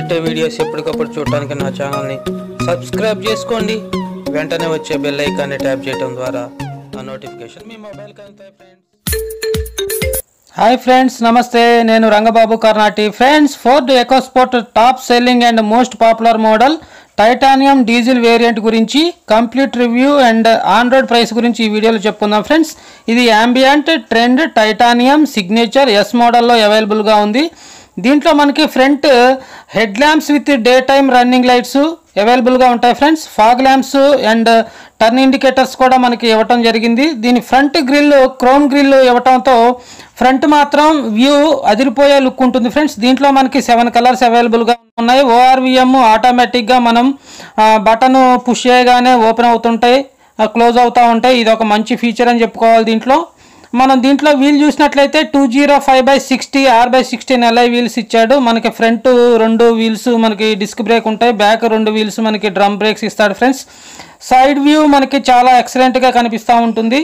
పెట్టే వీడియోస్ ఎప్పటికప్పుడు చూడటానికి నా ఛానల్ని సబ్స్క్రైబ్ చేసుకోండి వెంటనే వచ్చే బెల్ ఐకాన్ని ట్యాప్ చేయడం ద్వారా ఆ నోటిఫికేషన్ మీ మొబైల్కి అందుతాయి ఫ్రెండ్స్ హాయ్ ఫ్రెండ్స్ నమస్తే నేను Rangababu Karnati friends Ford EcoSport top selling and most popular model titanium diesel variant గురించి complete review and on road price గురించి ఈ వీడియోలో చెప్పుకుందాం ఫ్రెండ్స్ ఇది ambient trend titanium signature S మోడల్లో అవైలబుల్గా ఉంది దీంట్లో మనకి front head lamps with day time running lights అవైలబుల్గా ఉంటాయి friends fog lamps and turn indicators కూడా మనకి ఇవ్వటం జరిగింది దీని ఫ్రంట్ గ్రిల్ క్రోమ్ గ్రిల్ ఇవ్వటంతో ఫ్రంట్ మాత్రం వ్యూ అదిరిపోయే లుక్ ఉంటుంది ఫ్రెండ్స్ దీంట్లో మనకి సెవెన్ కలర్స్ అవైలబుల్గా ఉన్నాయి ఓఆర్విఎం ఆటోమేటిక్గా మనం బటన్ పుష్ చేయగానే ఓపెన్ అవుతుంటాయి క్లోజ్ అవుతూ ఉంటాయి ఇది ఒక మంచి ఫీచర్ అని చెప్పుకోవాలి దీంట్లో మనం దీంట్లో వీల్ చూసినట్లయితే two zero five by sixty R by sixteen LI wheels ఇచ్చాడు మనకి ఫ్రంట్ రెండు వీల్స్ మనకి డిస్క్ బ్రేక్ ఉంటాయి బ్యాక్ రెండు వీల్స్ మనకి డ్రమ్ బ్రేక్స్ ఇస్తాడు ఫ్రెండ్స్ సైడ్ వ్యూ మనకి చాలా ఎక్సలెంట్గా కనిపిస్తూ ఉంటుంది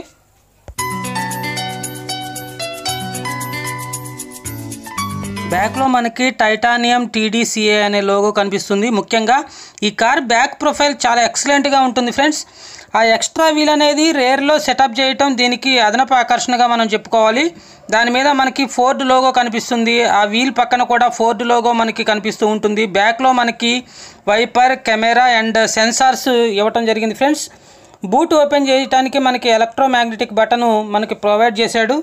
బ్యాక్లో మనకి టైటానియం టీడీసీఏ అనే లోగో కనిపిస్తుంది ముఖ్యంగా ఈ కార్ బ్యాక్ ప్రొఫైల్ చాలా ఎక్సలెంట్గా ఉంటుంది ఫ్రెండ్స్ ఆ ఎక్స్ట్రా వీల్ అనేది రేర్లో సెటప్ చేయటం దీనికి అదనపు ఆకర్షణగా మనం చెప్పుకోవాలి దాని మీద మనకి ఫోర్డ్ లోగో కనిపిస్తుంది ఆ వీల్ పక్కన కూడా ఫోర్డ్ లోగో మనకి కనిపిస్తూ ఉంటుంది బ్యాక్లో మనకి వైపర్ కెమెరా అండ్ సెన్సార్స్ ఇవ్వటం జరిగింది ఫ్రెండ్స్ బూట్ ఓపెన్ చేయడానికి మనకి ఎలక్ట్రోమాగ్నెటిక్ బటన్ మనకి ప్రొవైడ్ చేశాడు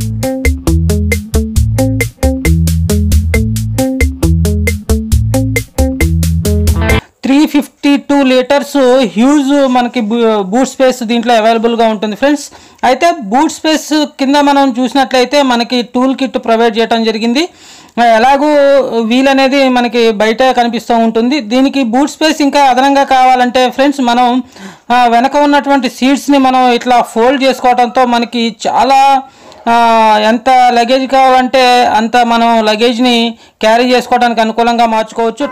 three fifty two litres huge మనకి బూట్ స్పేస్ దీంట్లో అవైలబుల్గా ఉంటుంది ఫ్రెండ్స్ అయితే బూట్ స్పేస్ కింద మనం చూసినట్లయితే మనకి టూల్ కిట్ ప్రొవైడ్ చేయడం జరిగింది ఎలాగూ వీల్ అనేది మనకి బయట కనిపిస్తూ ఉంటుంది దీనికి బూట్ స్పేస్ ఇంకా అదనంగా కావాలంటే ఫ్రెండ్స్ మనం ఆ, వెనక ఉన్నటువంటి సీట్స్ని మనం ఇట్లా ఫోల్డ్ చేసుకోవడంతో మనకి చాలా ఆ, ఎంత లగేజ్ కావాలంటే అంత మనం లగేజ్ని క్యారీ చేసుకోవడానికి అనుకూలంగా మార్చుకోవచ్చు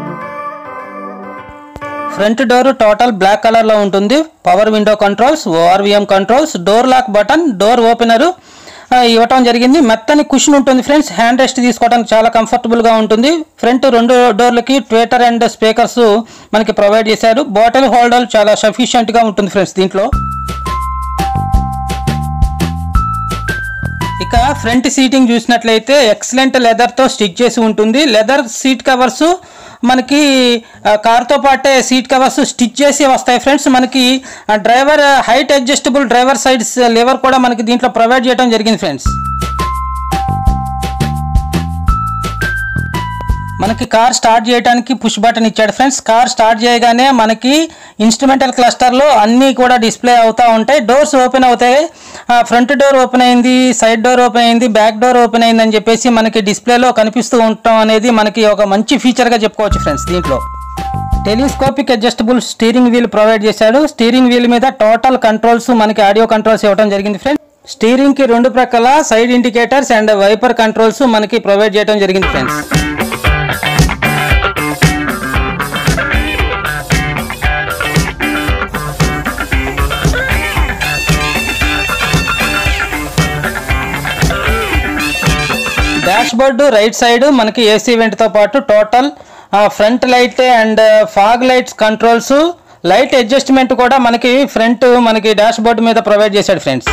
front door total black colour లో ఉంటుంది power window controls ORVM controls door lock button door opener ఇవ్వటం జరిగింది మెత్తని కుషన్ ఉంటుంది ఫ్రెండ్స్ హ్యాండ్ రెస్ట్ తీసుకోవడానికి చాలా కంఫర్టబుల్ గా ఉంటుంది ఫ్రంట్ రెండు డోర్లకి ట్వేటర్ అండ్ స్పీకర్స్ మనకి ప్రొవైడ్ చేశారు బాటిల్ హోల్డర్ చాలా సఫిషియెంట్ గా ఉంటుంది ఫ్రెండ్స్ దీంట్లో ఇక ఫ్రంట్ సీటింగ్ చూసినట్లయితే ఎక్సలెంట్ లెదర్తో స్టిచ్ చేసి ఉంటుంది లెదర్ సీట్ కవర్స్ మనకి ఆ, కార్తో పాటే సీట్ కవర్స్ స్టిచ్ చేసి వస్తాయి ఫ్రెండ్స్ మనకి ఆ, driver height adjustable driver sides lever కూడా మనకి దీంట్లో ప్రొవైడ్ చేయడం జరిగింది ఫ్రెండ్స్ మనకి కార్ స్టార్ట్ చేయడానికి పుష్ బటన్ ఇచ్చాడు ఫ్రెండ్స్ కార్ స్టార్ట్ చేయగానే మనకి ఇన్స్ట్రుమెంటల్ క్లస్టర్లో అన్నీ కూడా డిస్ప్లే అవుతూ ఉంటాయి డోర్స్ ఓపెన్ అవుతాయి ఫ్రంట్ డోర్ ఓపెన్ అయింది సైడ్ డోర్ ఓపెన్ అయింది బ్యాక్ డోర్ ఓపెన్ అయింది అని చెప్పేసి మనకి డిస్ప్లేలో కనిపిస్తూ ఉండటం అనేది మనకి ఒక మంచి ఫీచర్గా చెప్పుకోవచ్చు ఫ్రెండ్స్ దీంట్లో telescopic adjustable steering wheel provide చేశాడు స్టీరింగ్ వీల్ మీద టోటల్ కంట్రోల్స్ మనకి ఆడియో కంట్రోల్స్ ఇవ్వడం జరిగింది ఫ్రెండ్స్ స్టీరింగ్ కి రెండు ప్రక్కల side indicators and wiper controls మనకి ప్రొవైడ్ చేయడం జరిగింది friends dashboard right side మనకి ఏసీ వెంట్తో పాటు total front light and fog lights controls light adjustment కూడా మనకి ఫ్రంట్ మనకి డాష్ బోర్డు మీద ప్రొవైడ్ చేశాడు ఫ్రెండ్స్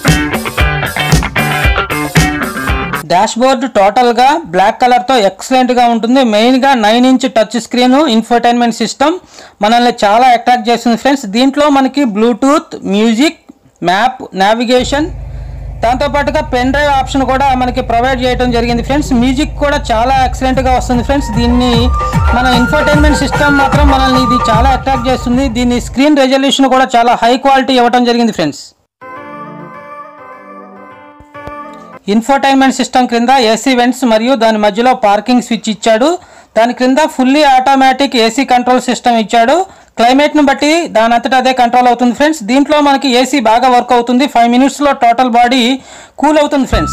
డాష్ బోర్డు టోటల్గా బ్లాక్ కలర్తో ఎక్సలెంట్గా ఉంటుంది మెయిన్గా nine inch touch screen infotainment system మనల్ని చాలా అట్రాక్ట్ చేస్తుంది ఫ్రెండ్స్ దీంట్లో మనకి బ్లూటూత్ మ్యూజిక్ మ్యాప్ నావిగేషన్ దాంతోపాటుగా పెన్ డ్రైవ్ ఆప్షన్ కూడా మనకి ప్రొవైడ్ చేయడం జరిగింది ఫ్రెండ్స్ మ్యూజిక్ కూడా చాలా ఎక్సలెంట్గా వస్తుంది ఫ్రెండ్స్ దీన్ని మన ఇన్ఫర్టైన్మెంట్ సిస్టమ్ మాత్రం మనల్ని ఇది చాలా అట్రాక్ట్ చేస్తుంది దీని స్క్రీన్ రెజల్యూషన్ కూడా చాలా హై క్వాలిటీ ఇవ్వడం జరిగింది ఫ్రెండ్స్ ఇన్ఫోటైన్మెంట్ సిస్టమ్ క్రింద ఏసీ వెంట్స్ మరియు దాని మధ్యలో పార్కింగ్ స్విచ్ ఇచ్చాడు దాని క్రింద fully automatic AC control system ఇచ్చాడు క్లైమేట్ను బట్టి దాని అంతటా అదే కంట్రోల్ అవుతుంది ఫ్రెండ్స్ దీంట్లో మనకి ఏసీ బాగా వర్క్ అవుతుంది ఫైవ్ మినిట్స్లో టోటల్ బాడీ కూల్ అవుతుంది ఫ్రెండ్స్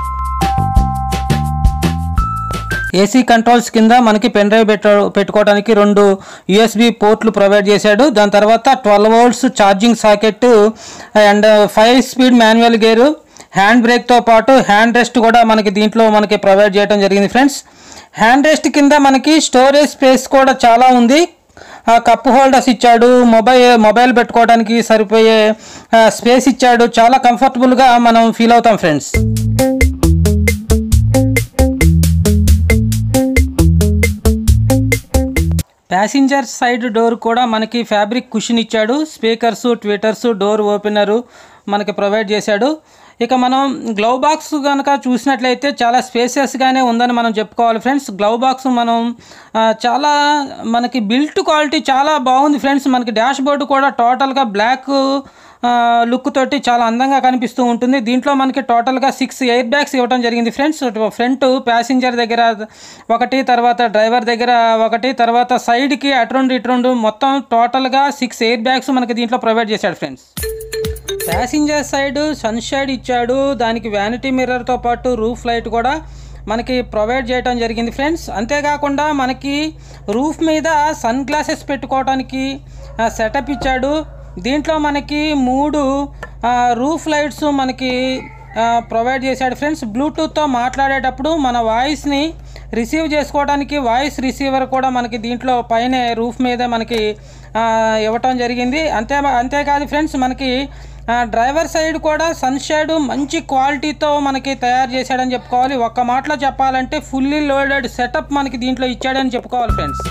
ఏసీ కంట్రోల్స్ కింద మనకి పెన్ డ్రైవ్ పెట్ట పెట్టుకోవడానికి రెండు యూఎస్బి పోర్ట్లు ప్రొవైడ్ చేశాడు దాని తర్వాత twelve volts charging socket and five speed manual gear hand బ్రేక్తో పాటు హ్యాండ్ రెస్ట్ కూడా మనకి దీంట్లో మనకి ప్రొవైడ్ చేయడం జరిగింది ఫ్రెండ్స్ హ్యాండ్ రెస్ట్ కింద మనకి స్టోరేజ్ స్పేస్ కూడా చాలా ఉంది ఆ కప్ హోల్డర్స్ ఇచ్చాడు మొబైల్ మొబైల్ పెట్టుకోవడానికి సరిపోయే స్పేస్ ఇచ్చాడు చాలా కంఫర్టబుల్గా మనం ఫీల్ అవుతాం ఫ్రెండ్స్ ప్యాసింజర్ సైడ్ డోర్ కూడా మనకి ఫ్యాబ్రిక్ కుషన్ ఇచ్చాడు స్పీకర్స్ ట్విటర్స్ డోర్ ఓపెనరు మనకి ప్రొవైడ్ చేశాడు ఇక మనం గ్లవ్ బాక్స్ కనుక చూసినట్లయితే చాలా స్పేసియస్గానే ఉందని మనం చెప్పుకోవాలి ఫ్రెండ్స్ గ్లవ్ బాక్స్ మనం ఆ, చాలా మనకి బిల్ట్ క్వాలిటీ చాలా బాగుంది ఫ్రెండ్స్ మనకి డాష్ బోర్డు కూడా టోటల్గా బ్లాక్ లుక్ తోటి చాలా అందంగా కనిపిస్తూ ఉంటుంది దీంట్లో మనకి టోటల్గా సిక్స్ ఎయిర్ బ్యాగ్స్ ఇవ్వడం జరిగింది ఫ్రెండ్స్ ఫ్రంట్ ప్యాసింజర్ దగ్గర ఒకటి తర్వాత డ్రైవర్ దగ్గర ఒకటి తర్వాత సైడ్కి అటు ఇటు మొత్తం టోటల్గా సిక్స్ ఎయిర్ బ్యాగ్స్ మనకి దీంట్లో ప్రొవైడ్ చేశాడు ఫ్రెండ్స్ ప్యాసింజర్ సైడ్ సన్షైడ్ ఇచ్చాడు దానికి వ్యానిటీ మిర్రర్తో పాటు రూఫ్ లైట్ కూడా మనకి ప్రొవైడ్ చేయడం జరిగింది ఫ్రెండ్స్ అంతేకాకుండా మనకి రూఫ్ మీద సన్ గ్లాసెస్ పెట్టుకోవడానికి సెటప్ ఇచ్చాడు దీంట్లో మనకి మూడు ఆ, రూఫ్ లైట్స్ మనకి ఆ, ప్రొవైడ్ చేశాడు ఫ్రెండ్స్ బ్లూటూత్తో మాట్లాడేటప్పుడు మన వాయిస్ని రిసీవ్ చేసుకోవడానికి వాయిస్ రిసీవర్ కూడా మనకి దీంట్లో పైన రూఫ్ మీద మనకి ఆ, ఇవ్వటం జరిగింది అంతే అంతేకాదు ఫ్రెండ్స్ మనకి ఆ, డ్రైవర్ సైడ్ కూడా సన్షైడ్ మంచి క్వాలిటీతో మనకి తయారు చేశాడని చెప్పుకోవాలి ఒక్క మాటలో చెప్పాలంటే ఫుల్లీ లోడెడ్ సెటప్ మనకి దీంట్లో ఇచ్చాడని చెప్పుకోవాలి ఫ్రెండ్స్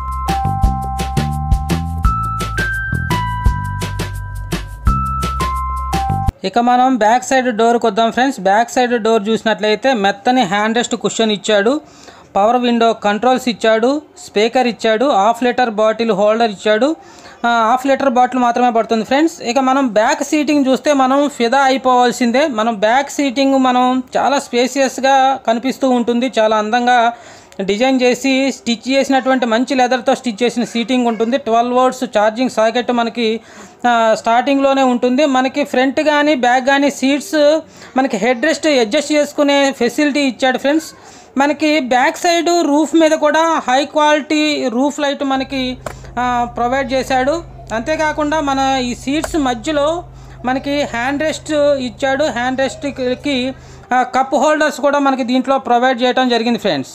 ఇక మనం బ్యాక్ సైడ్ డోర్కి వద్దాం ఫ్రెండ్స్ బ్యాక్ సైడ్ డోర్ చూసినట్లయితే మెత్తని హ్యాండ్ రెస్ట్ కుషన్ ఇచ్చాడు పవర్ విండో కంట్రోల్స్ ఇచ్చాడు స్పీకర్ ఇచ్చాడు హాఫ్ లీటర్ బాటిల్ హోల్డర్ ఇచ్చాడు ఆ, హాఫ్ లీటర్ బాటిల్ మాత్రమే పడుతుంది ఫ్రెండ్స్ ఇక మనం బ్యాక్ సీటింగ్ చూస్తే మనం ఫిదా అయిపోవాల్సిందే మనం బ్యాక్ సీటింగ్ మనం చాలా స్పేసియస్గా కనిపిస్తూ ఉంటుంది చాలా అందంగా డిజైన్ చేసి స్టిచ్ చేసినటువంటి మంచి లెదర్తో స్టిచ్ చేసిన సీటింగ్ ఉంటుంది ట్వెల్వ్ వర్డ్స్ ఛార్జింగ్ సాకెట్ మనకి ఆ, స్టార్టింగ్లోనే ఉంటుంది మనకి ఫ్రంట్ కానీ బ్యాక్ కానీ సీట్స్ మనకి హెడ్ రెస్ట్ అడ్జస్ట్ చేసుకునే ఫెసిలిటీ ఇచ్చాడు ఫ్రెండ్స్ మనకి బ్యాక్ సైడ్ రూఫ్ మీద కూడా హై క్వాలిటీ రూఫ్ లైట్ మనకి ప్రొవైడ్ చేశాడు అంతేకాకుండా మన ఈ సీట్స్ మధ్యలో మనకి హ్యాండ్ రెస్ట్ ఇచ్చాడు హ్యాండ్ రెస్ట్కి కప్ హోల్డర్స్ కూడా మనకి దీంట్లో ప్రొవైడ్ చేయడం జరిగింది ఫ్రెండ్స్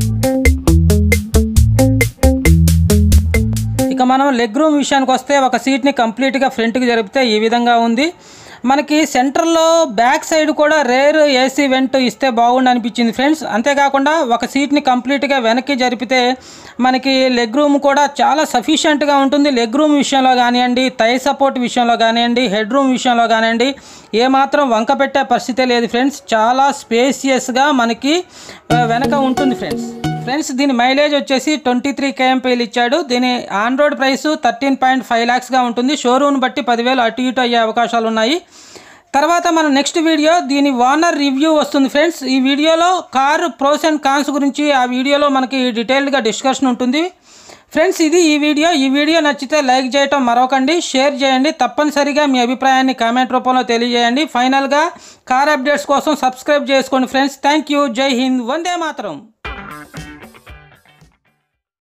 ఇక మనం లెగ్ రూమ్ విషయానికి వస్తే ఒక సీట్ని కంప్లీట్గా ఫ్రంట్కి జరిపితే ఈ విధంగా ఉంది మనకి సెంటర్లో బ్యాక్ సైడ్ కూడా రేర్ ఏసీ వెంట్ ఇస్తే బాగుండు అనిపించింది ఫ్రెండ్స్ అంతేకాకుండా ఒక సీట్ని కంప్లీట్గా వెనక్కి జరిపితే మనకి లెగ్ రూమ్ కూడా చాలా సఫిషియెంట్గా ఉంటుంది లెగ్ రూమ్ విషయంలో కానివ్వండి థై సపోర్ట్ విషయంలో కానివ్వండి హెడ్ రూమ్ విషయంలో కానివ్వండి ఏమాత్రం వంక పెట్టే పరిస్థితే లేదు ఫ్రెండ్స్ చాలా స్పేసియస్గా మనకి ఆ, వెనక ఉంటుంది ఫ్రెండ్స్ ఫ్రెండ్స్ దీని మైలేజ్ వచ్చేసి ట్వంటీ త్రీ కేఎంపీలు ఇచ్చాడు దీని on road price thirteen point five ల్యాక్స్గా ఉంటుంది షోరూమ్ బట్టి పదివేలు అటు ఇటు అయ్యే అవకాశాలు ఉన్నాయి తర్వాత మన నెక్స్ట్ వీడియో దీని వానర్ రివ్యూ వస్తుంది ఫ్రెండ్స్ ఈ వీడియోలో కారు ప్రోస్ అండ్ కాన్స్ గురించి ఆ వీడియోలో మనకి డీటెయిల్డ్గా డిస్కషన్ ఉంటుంది ఫ్రెండ్స్ ఇది ఈ వీడియో ఈ వీడియో నచ్చితే లైక్ చేయటం మరొకండి షేర్ చేయండి తప్పనిసరిగా మీ అభిప్రాయాన్ని కామెంట్ రూపంలో తెలియజేయండి ఫైనల్గా కార్ అప్డేట్స్ కోసం సబ్స్క్రైబ్ చేసుకోండి ఫ్రెండ్స్ థ్యాంక్ యూ జై హింద్ వందే మాతరం